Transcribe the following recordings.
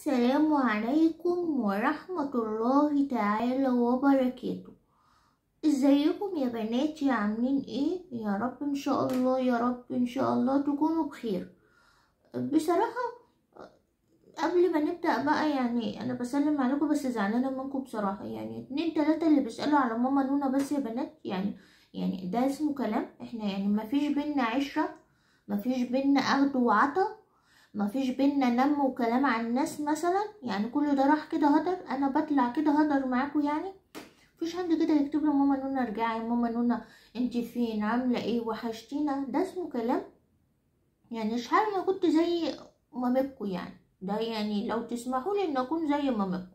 السلام عليكم ورحمة الله تعالى وبركاته ازيكم يا بناتي عاملين ايه يا رب ان شاء الله يا رب ان شاء الله تكونوا بخير بصراحة قبل ما نبدأ بقى يعني انا بسلم عليكم بس زعلانة منكم بصراحة يعني اتنين تلاتة اللي بيسألوا على ماما نونا بس يا بنات يعني يعني ده اسمه كلام احنا يعني مفيش بينا عشرة مفيش بينا اخد وعطا مفيش بينا نم وكلام عن الناس مثلا يعني كل ده راح كده هدر انا بطلع كده هدر معاكم يعني مفيش حد كده يكتب له ماما نونا ارجعي ماما نونا انت فين عامله ايه وحشتينا ده اسمه كلام يعني مش حاجه انا كنت زي مامتكم يعني ده يعني لو تسمحوا لي ان اكون زي مامتكم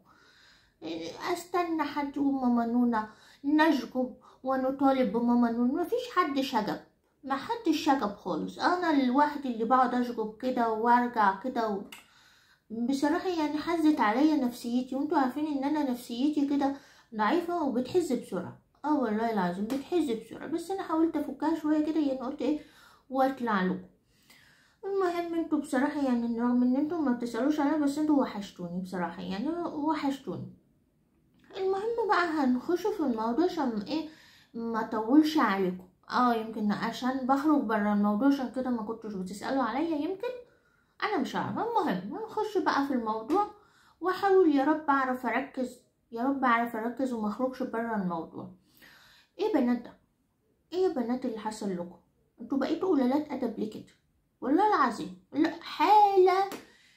استنى حد يقول ماما نونا نشجب ونطالب بماما نونا مفيش حد شجب ما حدش شجب خالص انا الواحد اللي بقعد اشجب كده وارجع كده و... بصراحة يعني حزت عليا نفسيتي وانتوا عارفين ان انا نفسيتي كده ضعيفة وبتحز بسرعة اه والله العظيم بتحز بسرعة بس انا حاولت افكها شوية كده يعني قلت ايه واطلع لكم المهم انتوا بصراحة يعني رغم ان انتوا ما بتسألوش عليا بس انتوا وحشتوني بصراحة يعني وحشتوني المهم بقى هنخش في الموضوع عشان ايه ما اطولش عليكم اه يمكن عشان بخرج برا الموضوع عشان كده ما كنتش بتسألوا عليا يمكن انا مش عارفة المهم نخش بقى في الموضوع واحاول يا رب اعرف اركز يا رب اعرف اركز وما اخرجش برا الموضوع ايه بنات ده ايه يا بنات اللي حصل لكم انتوا بقيتوا قلالات ادب ليه كده والله العظيم لا حالة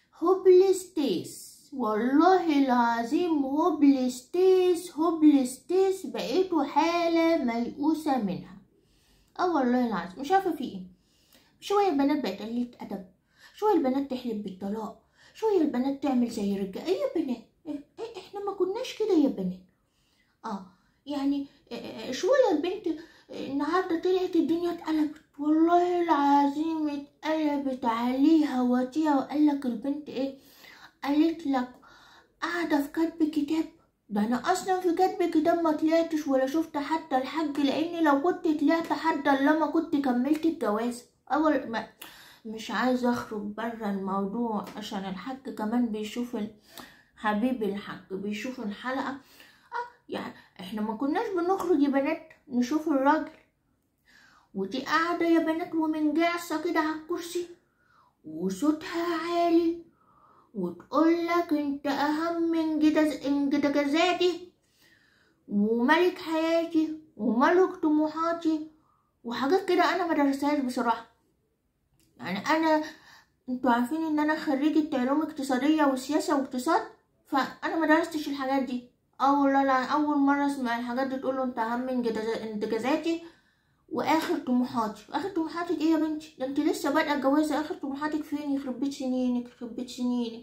هوبلستيس والله العظيم هوبلستيس هوبلستيس بقيتوا حالة ميؤوسة منها اه والله العظيم مش عارفة في ايه شوية البنات بقت قليلة أدب شوية البنات تحلف بالطلاق شوية البنات تعمل زي الرجالة ايه يا بنات إيه إيه احنا ما كناش كده يا بنات اه يعني إيه شوية البنت النهاردة طلعت الدنيا اتقلبت والله العظيم اتقلبت عليها وطيها وقال لك البنت ايه قالت لك قاعدة في كتب كتاب ده انا اصلا في كتب كتاب ما طلعتش ولا شفت حتى الحج لاني لو كنت طلعت حتى لما كنت كملت الجواز اول ما مش عايزه اخرج بره الموضوع عشان الحج كمان بيشوف حبيبي الحج بيشوف الحلقه اه يعني احنا ما كناش بنخرج يا بنات نشوف الراجل ودي قاعده يا بنات ومنجعصه كده على الكرسي وصوتها عالي وتقول لك انت اهم من جدجزاتي وملك حياتي وملك طموحاتي وحاجات كده انا ما درستهاش بصراحه يعني انا انتوا عارفين ان انا خريجة علوم اقتصادية وسياسة واقتصاد فانا ما درستش الحاجات دي اول لا اول مرة اسمع الحاجات دي تقولوا انت اهم من انجازاتي واخر طموحاتي اخر طموحاتك ايه يا بنتي ده انت لسه بادئه الجوازه اخر طموحاتك فين يخرب بيت سنينك يخرب بيت سنينك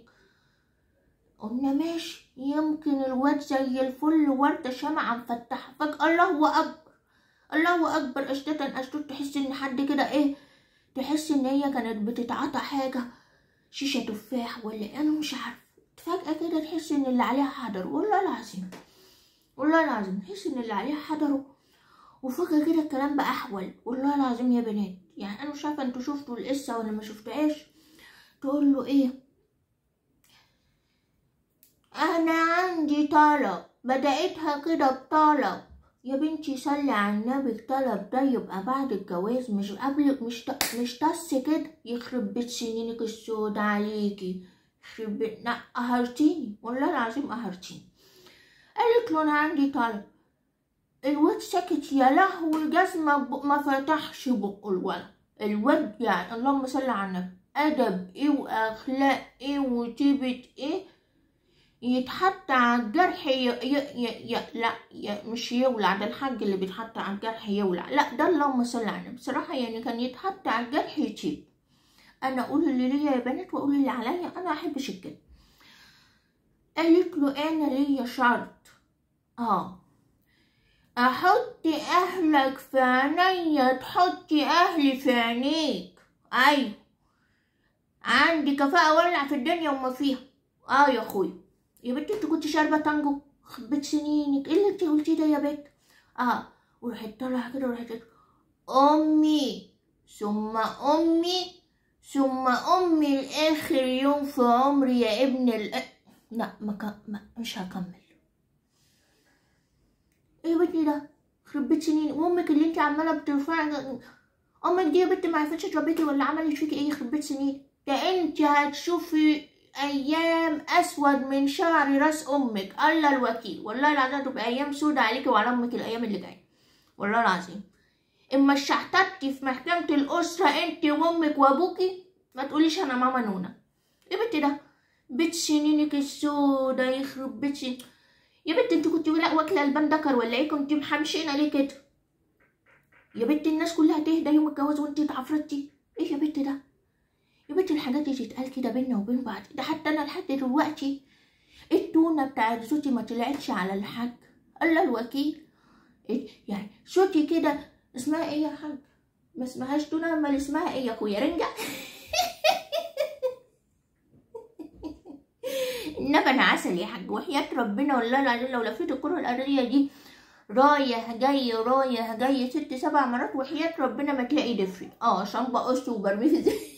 قلنا ماشي يمكن الواد زي الفل وردة شمعة مفتحة فجأة الله أكبر الله أكبر أشتتا أشتت تحس إن حد كده إيه تحس إن هي كانت بتتعاطى حاجة شيشة تفاح ولا إيه أنا مش عارفة فجأة كده تحس إن اللي عليها حضر والله العظيم والله العظيم تحس إن اللي عليها حضروا وفجأة كده الكلام بقى أحول والله العظيم يا بنات يعني أنا مش عارفة انتوا شفتوا القصة ولا ما شفتهاش تقول له إيه أنا عندي طلب بدأتها كده بطلب يا بنتي صلي على النبي الطلب ده يبقى بعد الجواز مش قبل مش ت... مش طس كده يخرب بيت سنينك السود عليكي يخرب بيت لا قهرتيني والله العظيم قهرتيني قالت له أنا عندي طلب الواد سكت يا لهوي جزمة ما فتحش بقه الولد الواد يعني اللهم صل على النبي أدب إيه وأخلاق إيه وطيبة إيه يتحط على الجرح ي... ي... ي... ي... لا ي... مش يولع ده الحاج اللي بيتحط على الجرح يولع لا ده اللهم صل على النبي بصراحة يعني كان يتحط على الجرح يطيب أنا أقول اللي ليا يا بنات وأقول اللي عليا أنا أحبش الكذب قالت له أنا ليا شرط آه احط اهلك في عينيا تحطي اهلي في عينيك ايوه عندي كفاءة ولع في الدنيا وما فيها اه يا اخويا يا بنتي انت كنت شاربة تانجو خبت سنينك ايه اللي انت قلتيه ده يا بنت اه وراحت طالعة كده وراحت امي ثم امي ثم امي لاخر يوم في عمري يا ابن ال لا ما, ك... ما مش هكمل ايه يا بنتي ده خرب بيت سنين وامك اللي انت عماله بترفعي امك دي يا بنت ما عرفتش تربيكي ولا عملت فيكي ايه يخرب بيت سنين ده انت هتشوفي ايام اسود من شعر راس امك الله الوكيل والله العظيم تبقى ايام سودة عليكي وعلى امك الايام اللي جايه والله العظيم اما شحتتي في محكمة الأسرة انت وامك وابوكي ما تقوليش انا ماما نونا يا بنتي ده بيت سنينك السودا يخرب بيت سنين يا بنتي انت كنت ولا واكله البان دكر ولا ايه كنت محمشينه ليه كده يا بنتي الناس كلها تهدى يوم الجواز وانت اتعفرتي ايه يا بنتي ده يا بنتي الحاجات دي تتقال كده بينا وبين بعض ده حتى انا لحد دلوقتي التونه بتاعت صوتي ما طلعتش على الحاج الله الوكيل إيه يعني صوتي كده اسمها ايه يا حاج ما اسمهاش تونه امال اسمها ايه يا اخويا رنجه انما انا عسل يا حاج وحياه ربنا والله العظيم لو لفيت الكره الارضيه دي رايح جاي رايح جاي ست سبع مرات وحياه ربنا ما تلاقي دفي اه عشان بقصه وبرميه في الزباله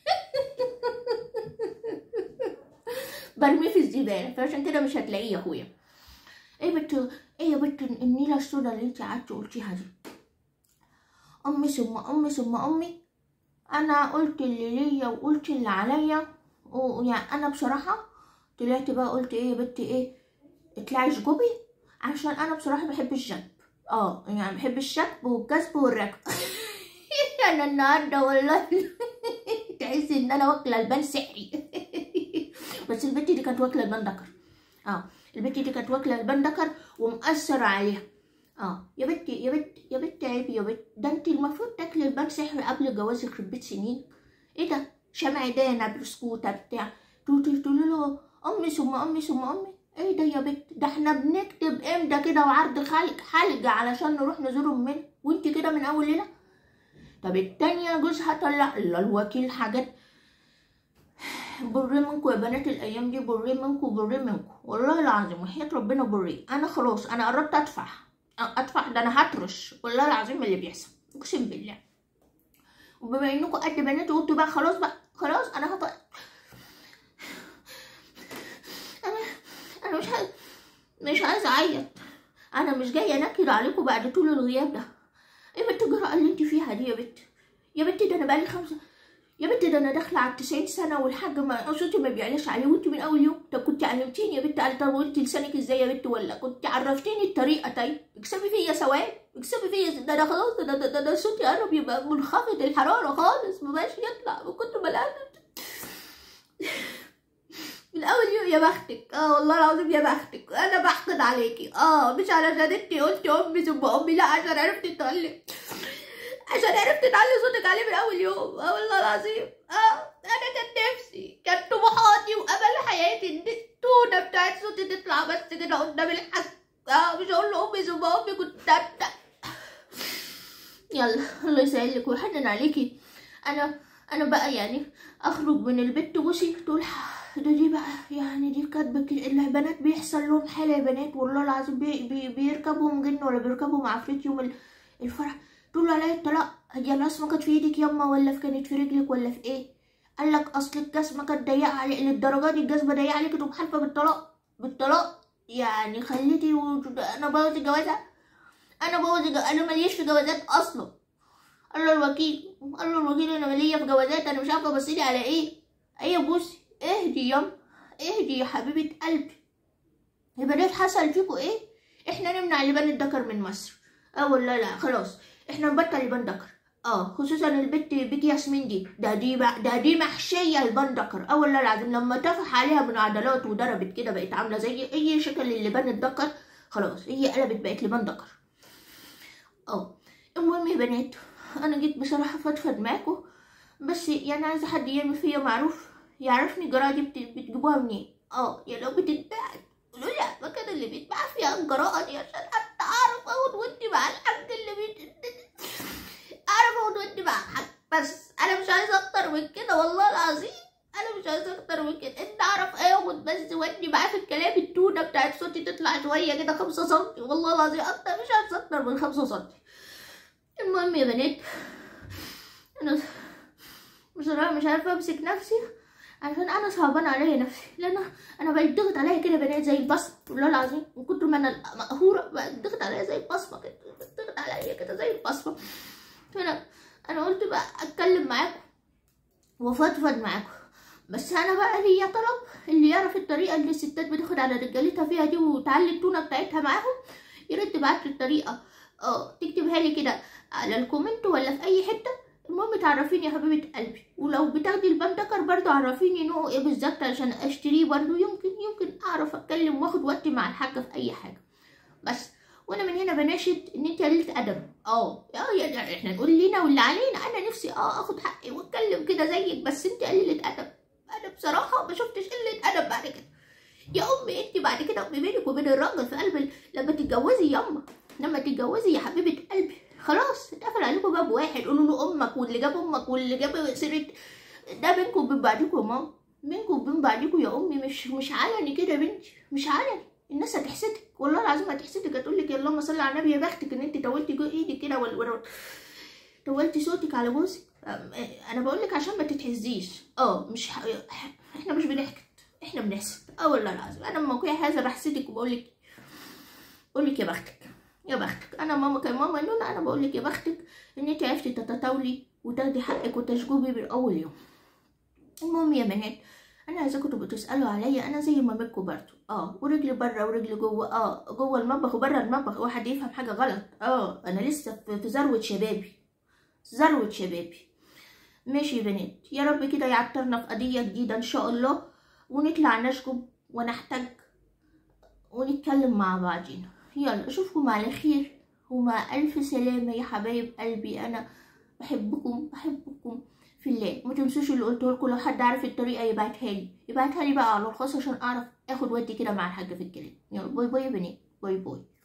برميه في الزباله فعشان كده مش هتلاقيه يا اخويا ايه بت ايه يا بت النيله السودا اللي انت قعدتي قلتيها دي امي ثم امي ثم امي انا قلت اللي ليا وقلت اللي عليا ويعني انا بصراحه طلعت بقى قلت ايه يا بنتي ايه اطلعي اشجبي عشان انا بصراحه بحب الجنب اه يعني بحب الشكب والكسب والركب انا النهارده والله تحسي ان انا واكله البان سحري بس البنت دي كانت واكله البان دكر اه البنت دي كانت واكله البان دكر ومأثر عليها اه يا بنتي يا بنت يا بنت عيب يا بنت ده انت المفروض تاكلي البان سحري قبل الجواز يخرب بيت سنين ايه ده شمع دانا بسكوته بتاع تقولي تقولي له امي ثم امي ثم امي ايه ده يا بنت ده احنا بنكتب امضى كده وعرض خلق حلقة علشان نروح نزور امنا وانت كده من اول ليله طب التانية جوزها طلع الا الوكيل حاجات بري منكم يا بنات الايام دي بري منكم بري منكم والله العظيم وحياة ربنا بري انا خلاص انا قربت ادفع ادفع ده انا هترش والله العظيم اللي بيحصل اقسم بالله وبما انكم قد بنات قلتوا بقى خلاص بقى خلاص انا هط... انا انا مش عايز مش عايزه اعيط انا مش جايه انكد عليكم بعد طول الغياب ده ايه بنت الجرأة اللي انت فيها دي يا بنت يا بنت ده انا بقالي خمسة يا بنت ده انا داخله على 90 سنه والحاج ما صوتي ما بيعلاش عليه وانت من اول يوم طب كنت علمتيني يا بنت قال طب وانت لسانك ازاي يا بنت ولا كنت عرفتيني الطريقه طيب اكسبي فيا ثواب اكسبي فيا ده انا خلاص ده ده, ده, ده صوتي قرب يبقى منخفض الحراره خالص ما بقاش يطلع كنت بلعب من اول يوم يا بختك اه والله العظيم يا بختك انا بحقد عليكي اه مش علشان انت قلتي امي ثم امي لا عشان عرفتي تقولي عشان عرفت تعلي صوتك عليه من اول يوم اه والله العظيم اه انا كان نفسي كان طموحاتي وامل حياتي ان التونه بتاعت صوتي تطلع بس كده قدام الحاج اه مش هقول له امي ثم امي كنت ابدا يلا الله يسهلك ويحنن عليكي انا انا بقى يعني اخرج من البيت تبصي تقول ده دي بقى يعني دي كاتبه البنات بيحصل لهم حاله يا بنات والله العظيم بي بي بيركبهم جن ولا بيركبهم عفريت يوم الفرح تقول له عليا الطلاق هي الرسمه كانت في ايدك يما ولا كانت في رجلك ولا في ايه قال لك اصل الجزمه كانت ضيقه عليك للدرجه دي الجزمه ضيقه عليك تقوم حالفه بالطلاق بالطلاق يعني خليتي و... انا بوظ الجوازه انا بوظ الجو... انا ماليش في جوازات اصلا قال له الوكيل قال له الوكيل انا ماليه في جوازات انا مش عارفه بصيلي على ايه ايه بصي اهدي يما اهدي يا حبيبه قلبي يا بنات حصل فيكوا ايه احنا نمنع لبان الذكر من مصر اه والله لا خلاص احنا نبطل البان دكر اه خصوصا البت بيت ياسمين دي ده دي ده دي محشيه البان دكر اه والله العظيم لما طفح عليها من عضلات وضربت كده بقت عامله زي اي شكل اللي بان الدكر خلاص هي قلبت بقت لبان دكر اه المهم يا بنات انا جيت بصراحه فضفض معاكم بس يعني عايزه حد يعمل فيا معروف يعرفني الجراءه دي بتجيبوها منين اه يا لو بتتباع قولوا لي المكان اللي بيتباع فيها الجراءه دي عشان حتى اعرف اخد ودي مع الحاج اللي بيت اعرف اخد ودي مع الحاج بس انا مش عايزه اكتر من كده والله العظيم انا مش عايزه اكتر من كده انت اعرف اخد بس ودي معاه في الكلام التونه بتاعت صوتي تطلع شويه كده خمسة سنتي والله العظيم اكتر مش عايزه اكتر من خمسة سنتي المهم يا بنات انا بصراحه مش عارفه امسك نفسي عشان انا صعبان عليا نفسي لان انا بقيت ضغط عليا كده بنات زي البصمه والله العظيم من كتر ما انا مقهوره بقت ضغط عليا زي البصمه كده ضغط عليا كده زي البصمه فانا انا قلت بقى اتكلم معاكم وفضفض معاكم بس انا بقى ليا طلب اللي يعرف الطريقه اللي الستات بتاخد على رجالتها فيها دي وتعلي التونه بتاعتها معاهم يا ريت تبعت لي الطريقه اه تكتبها لي كده على الكومنت ولا في اي حته المهم تعرفيني يا حبيبه قلبي ولو بتاخدي البندكر برضو عرفيني نوعه ايه بالظبط عشان اشتريه برضو يمكن يمكن اعرف اتكلم واخد وقتي مع الحاجه في اي حاجه بس وانا من هنا بناشد ان انت قليله ادب اه اه يعني احنا نقول لينا واللي علينا انا نفسي اه اخد حقي واتكلم كده زيك بس انت قليله ادب انا بصراحه ما شفتش قله ادب بعد كده يا امي انت بعد كده امي بينك وبين الراجل في قلب ال- لما تتجوزي ياما لما تتجوزي يا حبيبه قلبي خلاص اتقفل عليكم باب واحد قولوا له امك واللي جاب امك واللي جاب سيره ده بينكم وبين بعضكم يا ماما بينكم وبين بعضكم يا امي مش مش علني كده يا بنتي مش علني الناس هتحسدك والله العظيم هتحسدك هتقول لك يا اللهم صل على النبي يا بختك ان انت طولتي جو ايدك كده وال- وال- طولتي صوتك على جوزك أم- انا بقول لك عشان ما تتهزيش اه مش ح... احنا مش بنحكت احنا بنحسد اه والله العظيم انا من موقعي هذا بحسدك وبقول لك بقول لك يا بختك يا بختك انا ماما كان ماما نونا انا بقول لك يا بختك ان انت عرفتي تتطاولي وتاخدي حقك وتشجبي من اول يوم المهم يا بنات انا عايزاكم تبقوا تسالوا عليا انا زي مامتكم برضو اه ورجلي بره ورجلي جوه اه جوه المطبخ وبره المطبخ واحد يفهم حاجه غلط اه انا لسه في في ذروه شبابي ذروه شبابي ماشي يا بنات يا رب كده يعطرنا في قضيه جديده ان شاء الله ونطلع نشجب ونحتاج ونتكلم مع بعضينا يلا اشوفكم على خير ومع الف سلامه يا حبايب قلبي انا بحبكم بحبكم في الله ما تنسوش اللي قلته لكم لو حد عارف الطريقه يبعتها لي يبعتها لي بقى على الخاص عشان اعرف اخد ودي كده مع الحاجه في الكلام يلا باي باي يا بنات باي باي